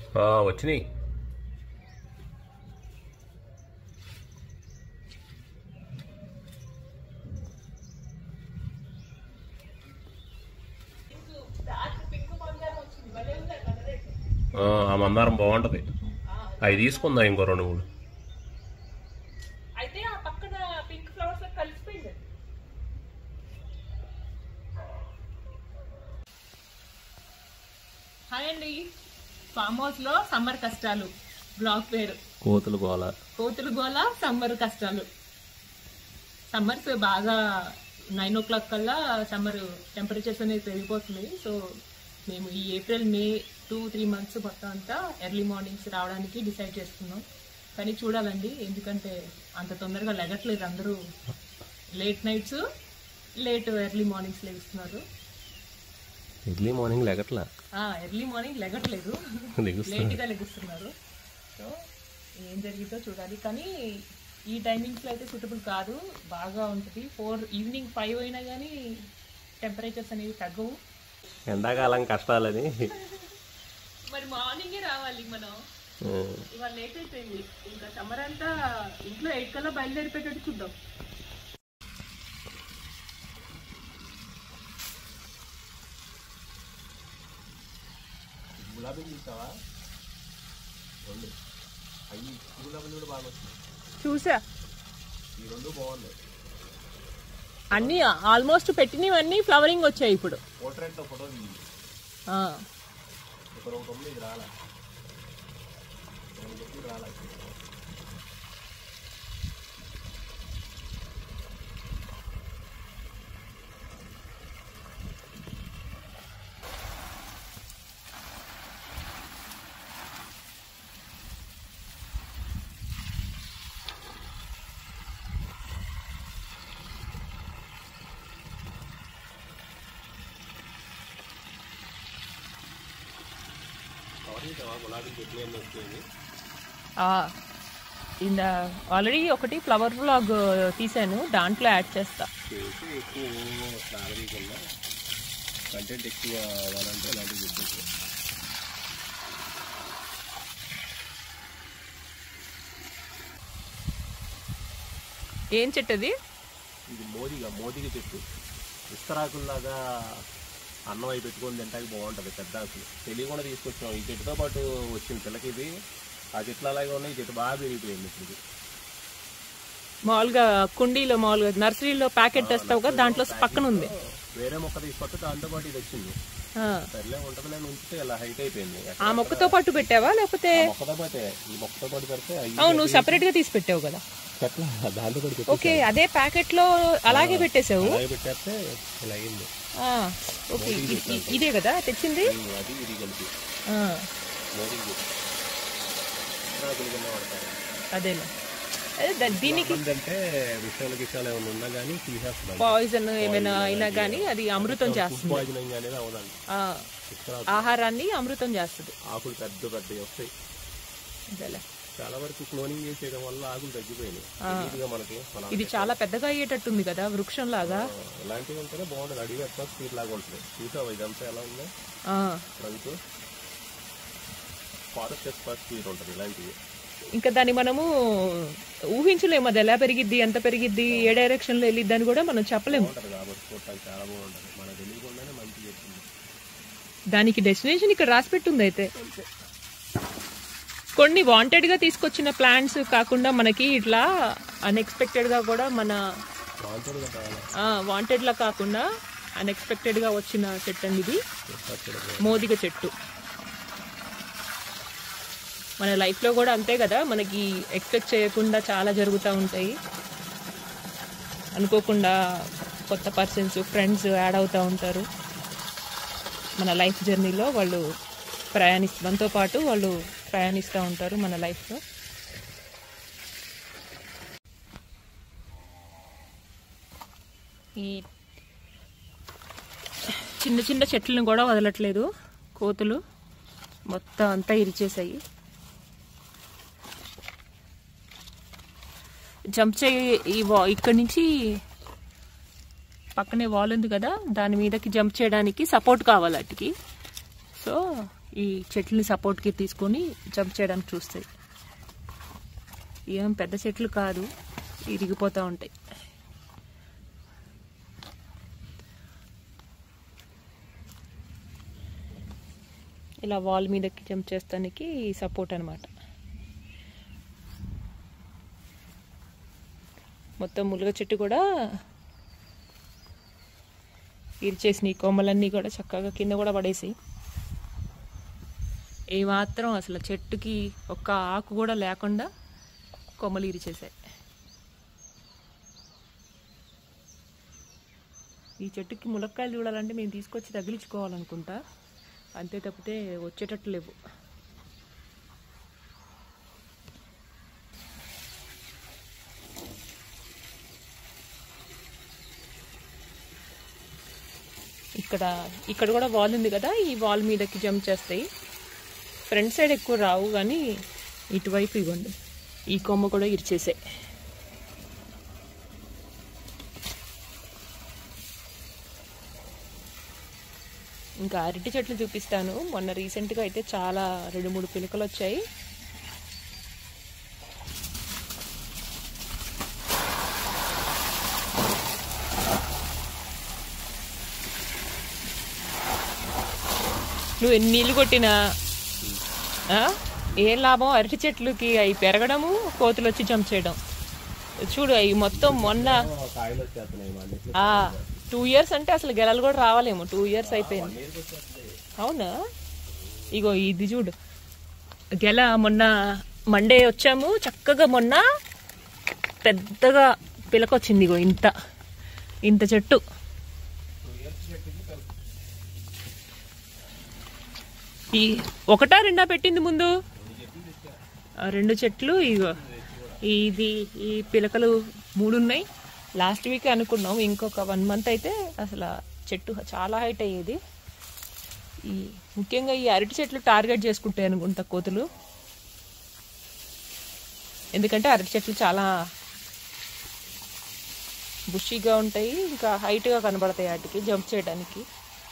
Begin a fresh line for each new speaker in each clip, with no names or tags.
ఆ, వచ్చినాయి ఆ, ఆ మందారం బాగుంటది అవి తీసుకుందాం ఇంకో రెండు మూడు
అయితే ఆ పక్కన పింక్ ఫ్లవర్స్ లో కలిసిపోయింది హాయ్ అండి ఫామ్ హౌస్ లో సమ్మర్ కష్టాలు బ్లాక్ పేరు
కోతులు గోల
కోతులు గోల సమ్మర్ కష్టాలు సమ్మర్స్ బాగా నైన్ ఓ క్లాక్ కల్లా సమ్మర్ టెంపరేచర్స్ అనేది పెరిగిపోతున్నాయి సో మేము ఈ April May two three months మొత్తం అంతా ఎర్లీ మార్నింగ్స్ రావడానికి డిసైడ్ చేసుకున్నాం కానీ చూడాలండి ఎందుకంటే అంత తొందరగా లెగట్లేదు అందరూ late nights late early mornings లేస్తున్నారు
ఎర్లీ మార్నింగ్ లెగట్లా
ఎర్లీ మార్నింగ్ లెగట్లేదు
లెగుస్తా
లేట్గా లెగుస్తున్నారు సో ఏం జరిగిందో చూడాలి కానీ ఈ టైమింగ్స్లో అయితే సూటబుల్ కాదు బాగా ఉంటుంది ఫోర్ ఈవినింగ్ ఫైవ్ అయినా కానీ టెంపరేచర్స్ అనేవి తగ్గవు
ఎండాకాలం కష్టాలని
మరి మార్నింగే రావాలి మనం
ఆ,
ఇవాళ లేట్ అయిపోయింది ఇంకా సమ్మర్ అంతా ఇంట్లో ఎయిట్ కల్లా బయలుదేరిపోయేటట్టు చూద్దాం చూసా అన్ని ఆల్మోస్ట్ పెట్టినవన్నీ ఫ్లవరింగ్ వచ్చాయి ఇప్పుడు ఆ. ఇంద ఆల్రెడీ ఒకటి ఫ్లవర్ వ్లాగ్ తీసాను దాంట్లో యాడ్ చేస్తా
చేసి ఎక్కువ సాగరీకన్నా కంటెంట్ ఎక్కువ అవ్వాలంటే అలాంటివి చెప్పేసి
ఏం చెట్టది
ఇది మోదిగా మోదిగా చెట్టు విస్తరాకుల్లాగా అన్నం అయి పెట్టుకొని తింటానికి బాగుంటుంది పెద్ద ఆకులు తెలియకుండా తీసుకొచ్చాం ఈ చెట్టుతో పాటు వచ్చిన పిల్లకి ఇది ఆ చెట్లు అలాగే ఉన్నాయి ఈ చెట్టు బాగా పెరిగిపోయింది ఇప్పుడు ఇది.
మామూలుగా కుండీలో మామూలుగా నర్సరీలో ప్యాకెట్ తెస్తావు కదా దాంట్లో పక్కన ఉంది
వేరే మొక్క తీసుకొస్తే దాంతో పాటు ఇది వచ్చింది
ఆ.
సర్లే ఉంటుంది నేను ఉంచితే ఇలా హైట్ అయిపోయింది
ఆ మొక్కతో పాటు పెట్టావా లేకపోతే
ఆ మొక్కతో పాటే ఈ మొక్కతో పాటు పెడితే అయ్యి
అవును నువ్వు సెపరేట్ గా తీసి పెట్టావు కదా
చెట్ల దాంతో పాటు పెట్టి
ఓకే అదే ప్యాకెట్ లో అలాగే పెట్టేసావు
అలాగే పెట్టేస్తే ఇలా అయింది
ఆ, ఓకే ఇ- ఇ- ఇదే కదా తెచ్చింది
ఉమ్, అది ఇది కలిపి
ఆ,
మోడీ విస్తరాకులు కింద వాడతారు
అదేలే అదే దా- దీనికి
ఏంటంటే విషయాలు గిషయాలు ఏమైనా ఉన్నా కానీ తీసేస్తున్నాం
పాయిజన్ ఏమైనా అయినా కానీ అది అమృతం చేస్తుంది
పాయిజనింగ్ అనేది అవదండి
ఆ,
విస్తరాకు
ఆహారాన్ని అమృతం చేస్తుంది
ఆకులు పెద్ద పెద్దవి వస్తాయి
అదేలే
చాలా వరకు క్లోనింగ్ చేసేయడం వల్ల ఆకులు తగ్గిపోయినాయి తెలియదుగా మనకి మన
ఇది చాలా పెద్దగా అయ్యేటట్టుంది కదా వృక్షం లాగా
ఇలాంటివి ఉంటేనే బాగుంటుంది అడిగి ఎట్లా స్పీడ్ లాగా ఉంటుంది చూసావా ఇదంతా ఎలా ఉందో
ఆ,
రంగు ఫారెస్ట్ ఫస్ట్ స్పీడ్ ఉంటుంది ఇలాంటివి
ఇంకా దాన్ని మనము ఊహించలేము అది ఎలా పెరిగిద్ది ఎంత పెరిగిద్ది ఏ డైరెక్షన్ లో వెళ్ళిద్ది అని కూడా మనం చెప్పలేము
బాగుంటుంది కాబట్టి చూడటానికి చాలా బాగుంటుంది మనకు తెలియకుండానే మంచి చెప్తుంది
దానికి డెస్టినేషన్ ఇక్కడ రాసి పెట్టుంది అయితే కొన్ని వాంటెడ్ గా తీసుకొచ్చిన ప్లాంట్స్ కాకుండా మనకి ఇట్లా అన్ఎక్స్పెక్టెడ్ గా కూడా మన
బాగుంటుంది కదా
వాంటెడ్ లా కాకుండా అన్ఎక్స్పెక్టెడ్ గా వచ్చిన చెట్టు అండి ఇది మోదిగ చెట్టు మన లైఫ్ లో కూడా అంతే కదా మనకి ఎక్స్పెక్ట్ చేయకుండా చాలా జరుగుతూ ఉంటాయి అనుకోకుండా కొత్త పర్సన్స్ ఫ్రెండ్స్ యాడ్ అవుతూ ఉంటారు మన లైఫ్ జర్నీలో వాళ్ళు ప్రయాణిస్తూ మనతో పాటు వాళ్ళు ప్రయాణిస్తూ ఉంటారు మన లైఫ్లో ఈ చిన్న చిన్న చెట్లను కూడా వదలట్లేదు కోతులు మొత్తం అంతా ఇరిచేసాయి జంప్ చేయి ఈ వా ఇక్కడి నుంచి పక్కనే వాల్ ఉంది కదా దాని మీదకి జంప్ చేయడానికి సపోర్ట్ కావాలి వాటికి సో ఈ చెట్లని సపోర్ట్కి తీసుకొని జంప్ చేయడానికి చూస్తాయి ఏం పెద్ద చెట్లు కాదు ఇరిగిపోతూ ఉంటాయి ఇలా వాల్ మీదకి జంప్ చేస్తానికి సపోర్ట్ అనమాట మొత్తం ములుగ చెట్టు కూడా ఇరిచేసిన ఈ కొమ్మలన్నీ కూడా చక్కగా కింద కూడా పడేసి ఏ మాత్రం అసలు చెట్టుకి ఒక్క ఆకు కూడా లేకుండా కొమ్మలు ఇరిచేసాయి ఈ చెట్టుకి ములక్కాయలు చూడాలంటే మేము తీసుకొచ్చి తగిలించుకోవాలనుకుంటా అంతే తప్పితే వచ్చేటట్టు లేవు ఇక్కడ ఇక్కడ కూడా వాల్ ఉంది కదా ఈ వాల్ మీదకి జంప్ చేస్తాయి ఫ్రంట్ సైడ్ ఎక్కువ రావు కానీ ఇటువైపు ఇవ్వండి ఈ కొమ్మ కూడా ఇరిచేసాయి ఇంకా అరటి చెట్లు చూపిస్తాను మొన్న రీసెంట్గా అయితే చాలా రెండు మూడు పిలకలు వచ్చాయి నువ్వు ఎన్ని నీళ్ళు కొట్టినా ఆ? ఏం లాభం అరటి చెట్లుకి అవి పెరగడము కోతులు వచ్చి జంప్ చేయడం చూడు అవి మొత్తం మొన్న
కాయలు వచ్చేస్తున్నాయి మళ్ళీ
ఆ టూ ఇయర్స్ అంటే అసలు గెలలు కూడా రావాలేమో టూ ఇయర్స్ అయిపోయింది అవునా ఇగో ఇది చూడు గెల మొన్న మండే వచ్చాము చక్కగా మొన్న పెద్దగా పిలకొచ్చింది ఇగో ఇంత ఇంత చెట్టు ఈ ఒకటా రెండా పెట్టింది ముందు ఆ రెండు చెట్లు ఇగో ఇది ఈ పిలకలు మూడు ఉన్నాయి లాస్ట్ వీక్ అనుకున్నాం ఇంకొక వన్ మంత్ అయితే అసలు ఆ చెట్టు చాలా హైట్ అయ్యేది ఈ ముఖ్యంగా ఈ అరటి చెట్లు టార్గెట్ చేసుకుంటాయి అనుకుంటా కోతులు ఎందుకంటే అరటి చెట్లు చాలా బుషీగా ఉంటాయి ఇంకా హైట్గా కనబడతాయి వాటికి జంప్ చేయడానికి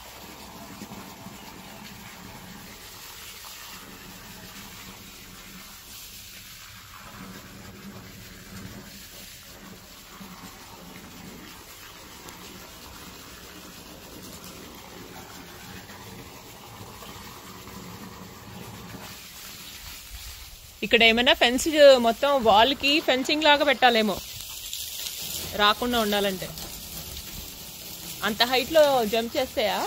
ఇక్కడ ఏమైనా ఫెన్స్ మొత్తం వాల్ కి ఫెన్సింగ్ లాగా పెట్టాలేమో రాకుండా ఉండాలంటే అంత హైట్ లో జంప్ చేస్తాయా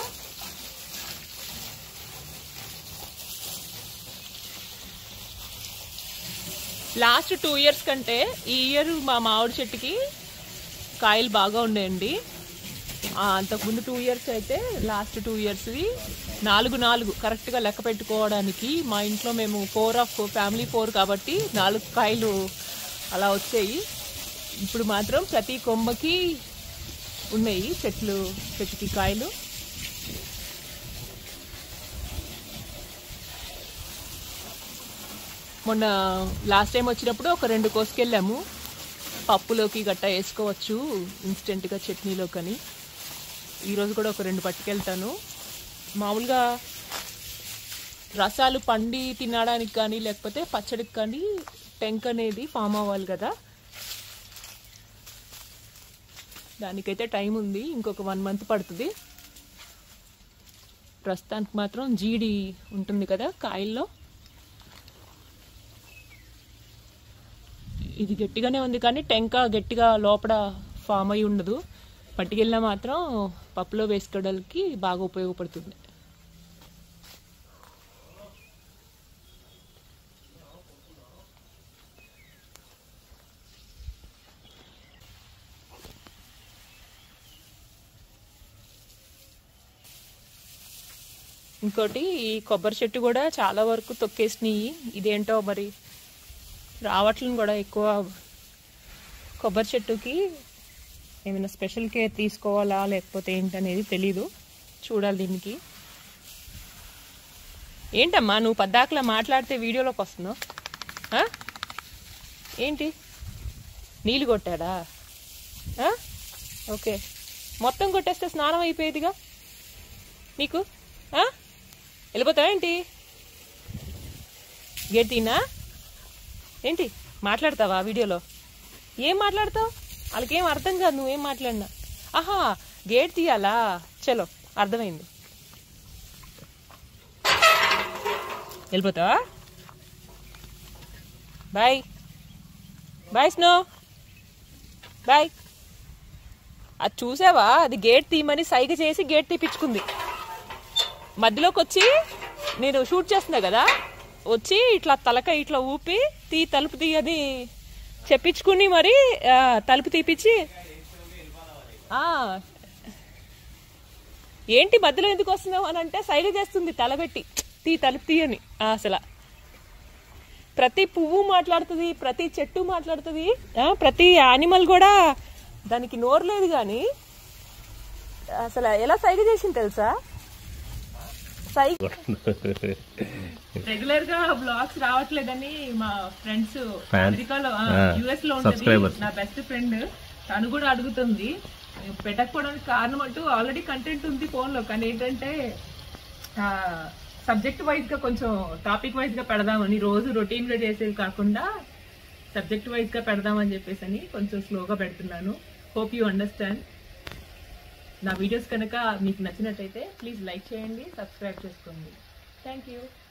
లాస్ట్ టూ ఇయర్స్ కంటే ఈ ఇయర్ మా మామిడి చెట్టుకి కాయలు బాగా ఉండేయండి ఆ, అంతకుముందు టూ ఇయర్స్ అయితే లాస్ట్ టూ ఇయర్స్వి నాలుగు నాలుగు కరెక్ట్గా లెక్క పెట్టుకోవడానికి మా ఇంట్లో మేము ఫోర్ ఆఫ్ ఫ్యామిలీ ఫోర్ కాబట్టి నాలుగు కాయలు అలా వచ్చాయి ఇప్పుడు మాత్రం ప్రతి కొమ్మకి ఉన్నాయి చెట్లు చెట్టుకి కాయలు మొన్న లాస్ట్ టైం వచ్చినప్పుడు ఒక రెండు కోసుకెళ్ళాము పప్పులోకి గట్టా వేసుకోవచ్చు ఇన్స్టెంట్గా చట్నీలోకని ఈరోజు కూడా ఒక రెండు పట్టుకెళ్తాను మామూలుగా రసాలు పండి తినడానికి కానీ లేకపోతే పచ్చడికి కానీ టెంక్ అనేది ఫామ్ అవ్వాలి కదా దానికైతే టైం ఉంది ఇంకొక వన్ మంత్ పడుతుంది ప్రస్తుతానికి మాత్రం జీడి ఉంటుంది కదా కాయల్లో ఇది గట్టిగానే ఉంది కానీ టెంక గట్టిగా లోపల ఫామ్ అయి ఉండదు పట్టుకెళ్ళినా మాత్రం పప్పులో వేసుకోవడానికి బాగా ఉపయోగపడుతుంది ఇంకోటి ఈ కొబ్బరి చెట్టు కూడా చాలా వరకు తొక్కేసినాయి ఇదేంటో మరి రావట్లను కూడా ఎక్కువ కొబ్బరి చెట్టుకి ఏమైనా స్పెషల్ కేర్ తీసుకోవాలా లేకపోతే ఏంటనేది తెలీదు చూడాలి దీనికి ఏంటమ్మా నువ్వు పద్దాకలా మాట్లాడితే వీడియోలోకి వస్తున్నావు ఆ? ఏంటి నీళ్ళు కొట్టాడా ఆ? ఓకే మొత్తం కొట్టేస్తే స్నానం అయిపోయేదిగా నీకు ఆ? వెళ్ళిపోతావా ఏంటి గేట్ తీనా ఏంటి మాట్లాడతావా వీడియోలో ఏం మాట్లాడతావు వాళ్ళకేం అర్థం కాదు నువ్వేం మాట్లాడినా ఆహా గేట్ తీయాలా చలో అర్థమైంది వెళ్ళిపోతావా బాయ్ బాయ్ స్నో బాయ్ అది చూసావా అది గేట్ తీయమని సైగ చేసి గేట్ తీపించుకుంది మధ్యలోకి వచ్చి నేను షూట్ చేస్తున్నా కదా వచ్చి ఇట్లా తలక ఇట్లా ఊపి తీ తలుపు తీయని చెప్పించుకుని మరి ఆ, తలుపు తీపిచ్చి ఆ, ఏంటి మధ్యలో ఎందుకు వస్తున్నావు అని అంటే సైగ చేస్తుంది తలబెట్టి తీ తలుపు తీయని ఆ, అసలు ప్రతి పువ్వు మాట్లాడుతుంది ప్రతి చెట్టు మాట్లాడుతుంది ఆ, ప్రతి యానిమల్ కూడా దానికి నోరు లేదు కానీ అసలు ఎలా సైగ చేసింది తెలుసా సైగ రెగ్యులర్ గా బ్లాగ్స్ రావట్లేదని మా ఫ్రెండ్స్
Fans.
అమెరికాలో
Ah,
యుఎస్ లో
subscribers.
ఉంటుంది నా బెస్ట్ ఫ్రెండ్ తను కూడా అడుగుతుంది పెట్టకపోవడానికి కారణం అంటూ ఆల్రెడీ కంటెంట్ ఉంది ఫోన్ లో కానీ ఏంటంటే సబ్జెక్ట్ వైజ్ గా కొంచెం టాపిక్ వైజ్ గా పెడదామని రోజు రొటీన్ గా చేసేది కాకుండా సబ్జెక్ట్ వైజ్ గా పెడదామని చెప్పేసి అని కొంచెం స్లోగా పెడుతున్నాను హోప్ యూ అండర్స్టాండ్ నా వీడియోస్ కనుక మీకు నచ్చినట్టయితే ప్లీజ్ లైక్ చేయండి సబ్స్క్రైబ్ చేసుకోండి థ్యాంక్ యూ